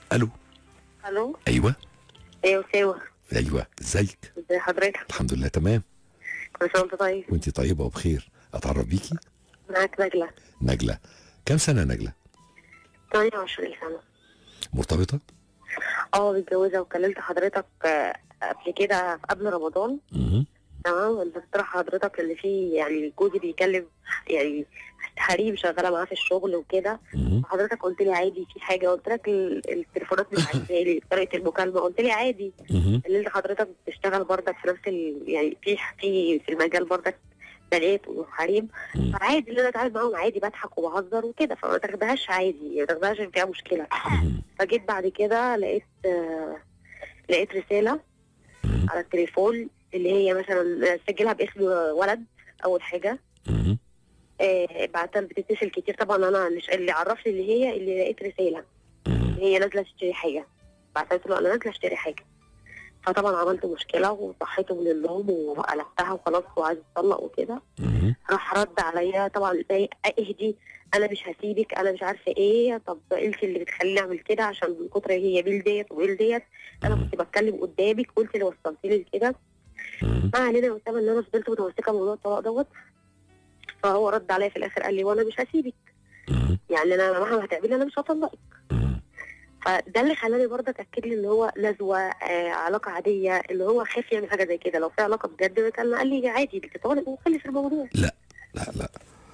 الو الو ايوه ايوه سوا ايوه ازيك ازي حضرتك الحمد لله تمام كل سنه وانت طيب وانت طيبه وبخير اتعرف بيكي معاك نجلة نجله كام سنه نجله 28 سنه مرتبطه اه متجوزه وكلمت حضرتك آه، قبل كده قبل رمضان مهم. تمام اللي اقترح حضرتك اللي فيه يعني جوزي بيكلم يعني حريم شغاله معاه في الشغل وكده مهم. حضرتك قلت لي عادي في حاجه قلت لك ال- التليفونات مش عاجباني طريقه المكالمه قلت لي عادي مهم. اللي انت حضرتك بتشتغل برضك في نفس ال... يعني في في في المجال برضك بنات وحريم مم. فعادي ان انا اتعامل معاهم عادي بضحك وبهزر وكده فما تاخدهاش عادي ما تاخدهاش إن فيها مشكله مهم. فجيت بعد كده لقيت آه لقيت رساله مهم. على التليفون اللي هي مثلا سجلها باسم ولد اول حاجه مهم. آه بعدها بتتصل كتير طبعا انا مش اللي عرفني اللي هي اللي لقيت رساله مهم. هي نازله تشتري حاجه بعدها قلت له انا نازله اشتري حاجه فطبعا عملت مشكله وصحيته من النوم وقلبتها وخلاص وعايز اتطلق وكده مهم. راح رد عليا طبعا ازاي اهدي انا مش هسيبك انا مش عارفه ايه طب انت اللي بتخليني اعمل كده عشان من كتر هي بيل ديت وبيل ديت انا كنت بتكلم قدامك وانت اللي وصلتيني لكده مهم. ما علينا يا اسامه ان انا فضلت متمسكه بموضوع الطلاق دوت فهو رد عليا في الاخر قال لي وانا مش هسيبك مهم. يعني انا مهما هتعملي انا مش هطلقك مهم. فده اللي خلاني برضه اتاكد لي ان هو نزوه آه علاقه عاديه اللي هو خاف يعمل حاجه زي كده لو في علاقه بجد كان قال لي عادي بتطالق وخلص الموضوع لا لا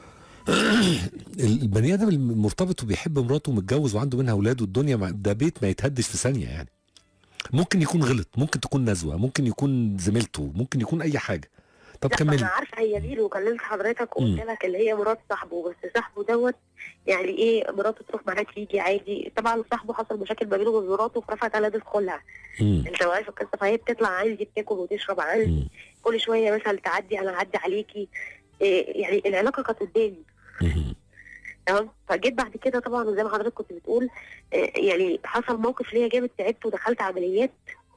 البني ادم المرتبط وبيحب مراته ومتجوز وعنده منها اولاد والدنيا مع- ده بيت ما يتهدش في ثانيه يعني ممكن يكون غلط ممكن تكون نزوه ممكن يكون زميلته ممكن يكون اي حاجه طب لا انا كملي عارفه هي دي وكلمت حضرتك مم. وقلت لك اللي هي مرات صاحبه بس صاحبه دوت يعني ايه مراته تروح معاه تيجي عادي طبعا صاحبه حصل مشاكل ما بينه وبين مراته فرفعت على خلع مم. انت عارف القصه فهي بتطلع عندي بتاكل وتشرب عندي مم. كل شويه مثلا تعدي انا اعدي عليكي إيه يعني العلاقه كانت قدامي مم. تمام فجيت بعد كده طبعا زي ما حضرتك كنت بتقول إيه يعني حصل موقف ليا جامد تعبت ودخلت عمليات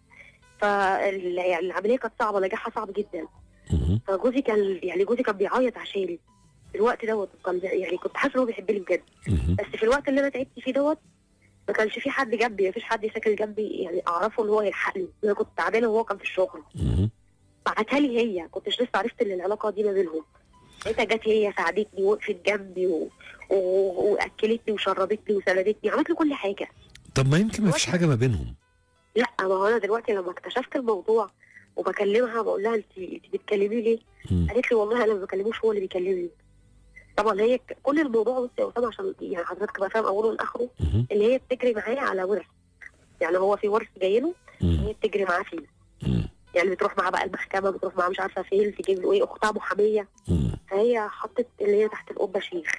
فالعمليه كانت صعبه نجاحها صعب جدا مم. فجوزي كان يعني جوزي كان بيعيط عشاني في الوقت دوت كان يعني كنت حاسه ان هو بيحبني بجد مم. بس في الوقت اللي انا تعبت فيه دوت ما كانش في حد جنبي ما فيش حد ساكن جنبي يعني اعرفه ان هو يلحقني انا كنت تعبانه وهو كان في الشغل مم. بعتها لي هي كنتش لسه عرفت ان العلاقه دي ما بينهم لقيتها جت هي ساعدتني وقفت جنبي و... و... واكلتني وشربتني وسندتني عملت لي كل حاجه طب ما يمكن ما فيش حاجه ما بينهم لا ما هو انا دلوقتي لما اكتشفت الموضوع وبكلمها بقول لها انت انت بتكلمي ليه؟ مم. قالت لي والله انا ما بكلموش هو اللي بيكلمني طبعا هي ك- كل الموضوع بص يا اسامه عشان يعني حضرتك تبقى فاهم اوله لاخره مم. اللي هي بتجري معايا على ورث يعني هو في ورث جاي له مم. هي بتجري معاه فيه مم. يعني بتروح معاه بقى المحكمه بتروح معاه مش عارفه فين تجيب له ايه اختها محاميه مم. فهي حطت اللي هي تحت القبه شيخ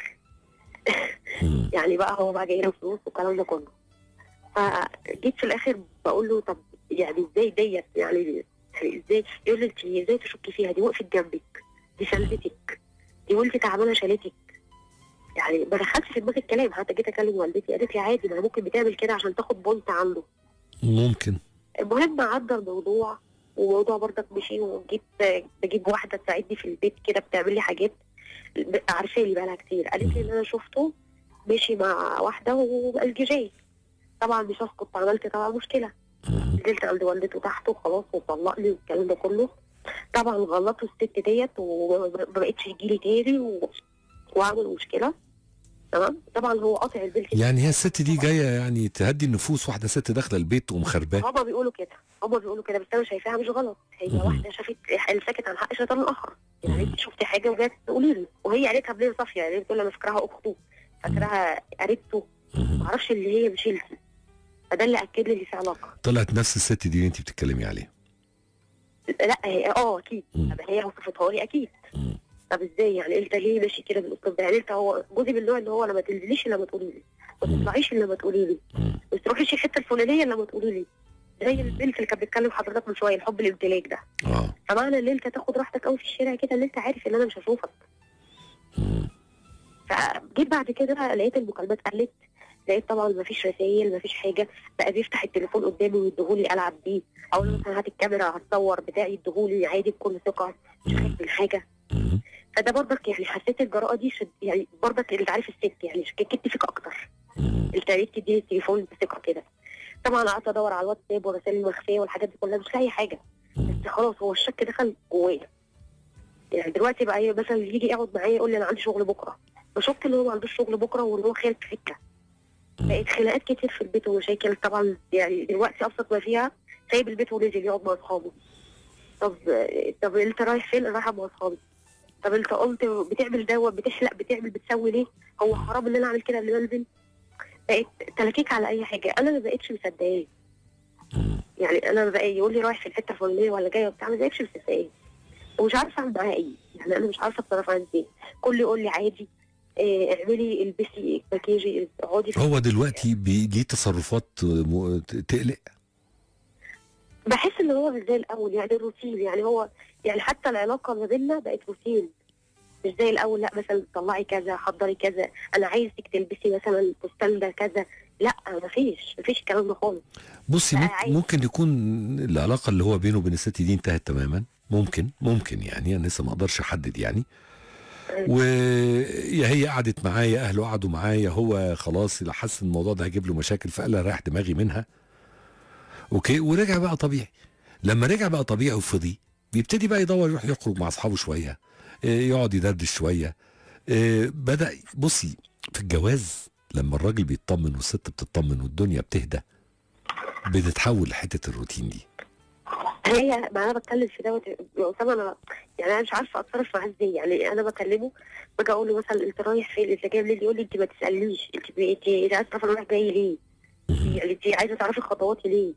مم. يعني بقى هو بقى جاي له فلوس والكلام ده كله فجيت في الاخر بقول له طب يعني ازاي ديت يعني يعني ازاي يقول لي انت ازاي تشكي فيها دي وقفت جنبك دي سندتك دي وانت تعبانه شالتك يعني ما دخلتش في دماغي الكلام حتى جيت اكلم والدتي قالت لي عادي ما هي ممكن بتعمل كده عشان تاخد بونت عنده ممكن المهم عدى الموضوع وموضوع برضك مشي وجيت بجيب واحده تساعدني في البيت كده بتعمل لي حاجات عارفه لي بقالها كتير قالت لي ان انا شفته مشي مع واحده وبقى جاي طبعا مش هسكت عملت طبعا مشكله مم. نزلت عند والدته تحت وخلاص وطلقني والكلام ده كله طبعا غلطوا الست ديت وما بقتش تجيلي تاني و... وعمل مشكله تمام طبعا هو قاطع البنت يعني هي الست دي جايه يعني تهدي النفوس واحده ست داخله البيت ومخرباه هما بيقولوا كده هما بيقولوا كده بس انا شايفاها مش غلط هي مهم. واحده شافت اللي ساكت عن حق شيطان الاخر يعني انت شفتي حاجه وجات تقولي لي وهي قالتها بليل صافيه يعني بتقول انا فاكراها اخته فاكراها قريبته مم. معرفش اللي هي مش انتي فده اللي اكد لي ان في علاقه طلعت نفس الست دي اللي انت بتتكلمي عليها لا هي اه اكيد مم. طب هي وصفتها لي اكيد مم. طب ازاي يعني انت ليه ماشي كده بالاسلوب ده يعني انت هو جوزي من النوع اللي هو انا ما تنزليش الا ما تقولي لي ما مم. تطلعيش الا ما تقولي لي مم. ما تروحيش الحته الفلانيه الا ما تقولي لي زي البنت اللي كانت بتكلم حضرتك من شويه الحب الامتلاك ده اه فمعنى ان انت تاخد راحتك قوي في الشارع كده ان انت عارف ان انا مش هشوفك مم. فجيت بعد كده لقيت المكالمات قلت لقيت طبعا مفيش رسائل مفيش حاجه بقى بيفتح التليفون قدامي ويديهولي العب بيه او مثلا هات الكاميرا هتصور بتاعي يديهولي عادي بكل ثقه مش خايف من حاجه مم. فده برضك يعني حسيت الجراءه دي شد يعني برضك انت عارف الست يعني شككت فيك اكتر مم. انت ليه تديني التليفون بثقه كده طبعا قعدت ادور على الواتساب والرسائل المخفيه والحاجات دي كلها مش لاقي حاجه مم. بس خلاص هو الشك دخل جوايا يعني دلوقتي بقى إيه، مثلا يجي يقعد معايا يقول لي انا عندي شغل بكره بشك ان هو ما عندوش شغل بكره وان هو خايف في سكه مم. بقت خناقات كتير في البيت ومشاكل طبعا يعني دلوقتي ابسط ما فيها سايب البيت ونزل يقعد مع اصحابه طب طب انت رايح فين؟ رايح مع اصحابي طب انت قلت بتعمل دوت بتحلق بتعمل بتسوي ليه؟ هو حرام ان انا اعمل كده قبل ما انزل؟ بقيت تلكيك على اي حاجه انا ما بقتش مصدقاه مم. يعني انا بقى يقول لي رايح في الحته الفلانيه ولا جاي وبتاع ما بقتش مصدقاه ومش عارفه اعمل معاه ايه يعني انا مش عارفه اتصرف معاه ازاي كل يقول لي عادي اه، اعملي البسي مكياجي اقعدي في هو دلوقتي بي- ليه تصرفات م- تقلق بحس ان هو مش زي الاول يعني روتين يعني هو يعني حتى العلاقه ما بيننا بقت روتين مش زي الاول لا مثلا طلعي كذا حضري كذا انا عايزك تلبسي مثلا الفستان ده كذا لا مفيش مفيش الكلام ده خالص بصي بقى ممكن, عادي. ممكن يكون العلاقه اللي هو بينه وبين الست دي انتهت تماما ممكن ممكن يعني انا لسه ما اقدرش احدد يعني ويا هي قعدت معايا اهله قعدوا معايا هو خلاص لا حس ان الموضوع ده هيجيب له مشاكل فقال لها رايح دماغي منها اوكي ورجع بقى طبيعي لما رجع بقى طبيعي وفضي بيبتدي بقى يدور يروح يخرج مع اصحابه شويه إيه، يقعد يدردش شويه إيه، بدا بصي في الجواز لما الراجل بيطمن والست بتطمن والدنيا بتهدى بتتحول لحته الروتين دي هي ما انا بتكلم في دوت يا اسامه انا يعني انا مش عارفه اتصرف معاه ازاي يعني انا بكلمه باجي اقول له مثلا انت رايح فين انت جاي منين يقول لي انت ما تسالنيش انت انت انت عايزه تعرفي انا رايح جاي ليه مهم. يعني انت عايزه تعرفي خطواتي ليه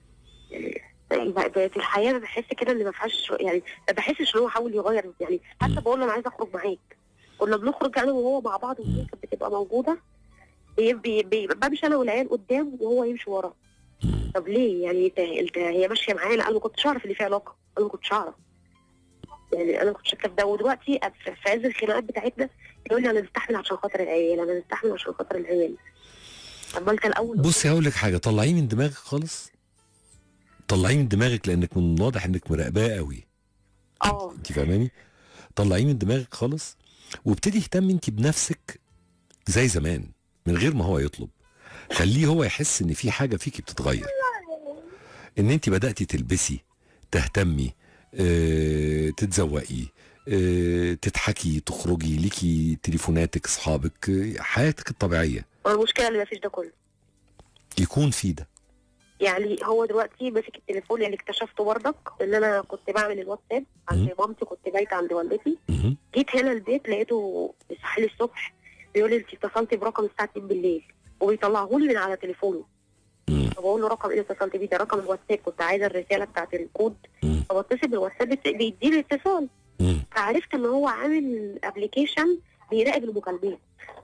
يعني بقت بقت الحياه بحس كده ان ما فيهاش يعني ما بحسش ان هو حاول يغير يعني حتى بقول له انا عايزه اخرج معاك كنا بنخرج انا وهو مع بعض والدنيا كانت بتبقى موجوده بي- بي- بي- بمشي انا والعيال قدام وهو يمشي ورا مم. طب ليه يعني انت انت هي ماشيه معايا لا انا ما كنتش اعرف ان في علاقه انا ما كنتش اعرف يعني انا ما كنتش شايفه في ده ودلوقتي في في عز الخناقات بتاعتنا يقول لي انا مستحمل عشان خاطر العيال انا مستحمل عشان خاطر العيال طب ما انت الاول بصي هقول لك حاجه طلعيه من دماغك خالص طلعيه من دماغك لانك من الواضح انك مراقباه قوي اه انت فاهماني طلعيه من دماغك خالص وابتدي اهتمي انت بنفسك زي زمان من غير ما هو يطلب خليه هو يحس ان في حاجه فيكي بتتغير ان انت بداتي تلبسي تهتمي اه تتزوقي اه تضحكي تخرجي ليكي تليفوناتك اصحابك اه، حياتك الطبيعيه هو المشكله اللي ما فيش ده كله يكون في ده يعني هو دلوقتي ماسك التليفون اللي اكتشفته برضك ان انا كنت بعمل الواتساب عند مامتي كنت بايته عند والدتي مهم. جيت هنا البيت لقيته صحي لي الصبح بيقول لي انت اتصلتي برقم الساعه 2 بالليل وبيطلعه لي من على تليفونه مم. فبقول له رقم ايه اللي اتصلت بيه ده رقم الواتساب كنت عايزه الرساله بتاعت الكود مم. فبتصل بالواتساب بت- بيديني اتصال مم. فعرفت ان هو عامل ابلكيشن بيراقب المكالمات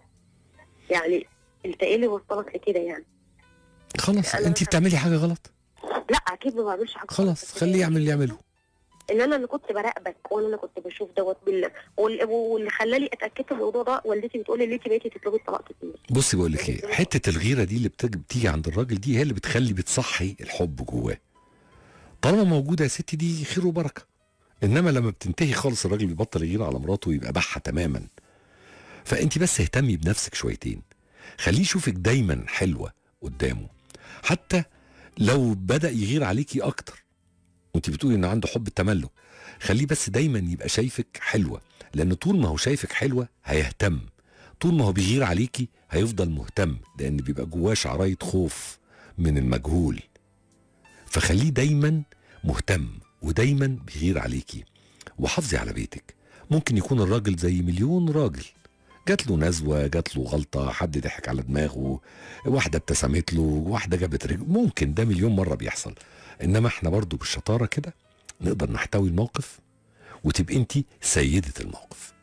يعني انت ايه اللي وصلك لكده يعني خلاص أنا انت مثلا- بتعملي حاجه غلط لا اكيد ما بعملش حاجه خلاص غلط. خليه يعمل اللي يعمله ان انا اللي كنت براقبك وانا اللي كنت بشوف دوت بال... وال- واللي خلاني اتاكدت من الموضوع ده والدتي بتقول لي ان انت بقيتي تطلبي الطلاق كتير بصي بقول لك ايه حته الغيره دي اللي بتج- بتيجي عند الراجل دي هي اللي بتخلي بتصحي الحب جواه طالما موجوده يا ستي دي خير وبركه انما لما بتنتهي خالص الراجل بيبطل يغير على مراته ويبقى بحه تماما فانت بس اهتمي بنفسك شويتين خليه يشوفك دايما حلوه قدامه حتى لو بدا يغير عليكي اكتر وانت بتقولي ان عنده حب التملك خليه بس دايما يبقى شايفك حلوه لان طول ما هو شايفك حلوه هيهتم طول ما هو بيغير عليكي هيفضل مهتم لان بيبقى جواه شعرايه خوف من المجهول فخليه دايما مهتم ودايما بيغير عليكي وحافظي على بيتك ممكن يكون الراجل زي مليون راجل جات له نزوه جات له غلطه حد ضحك على دماغه واحده ابتسمت له واحده جابت رجل ممكن ده مليون مره بيحصل انما احنا برضو بالشطاره كده نقدر نحتوي الموقف وتبقي انت سيده الموقف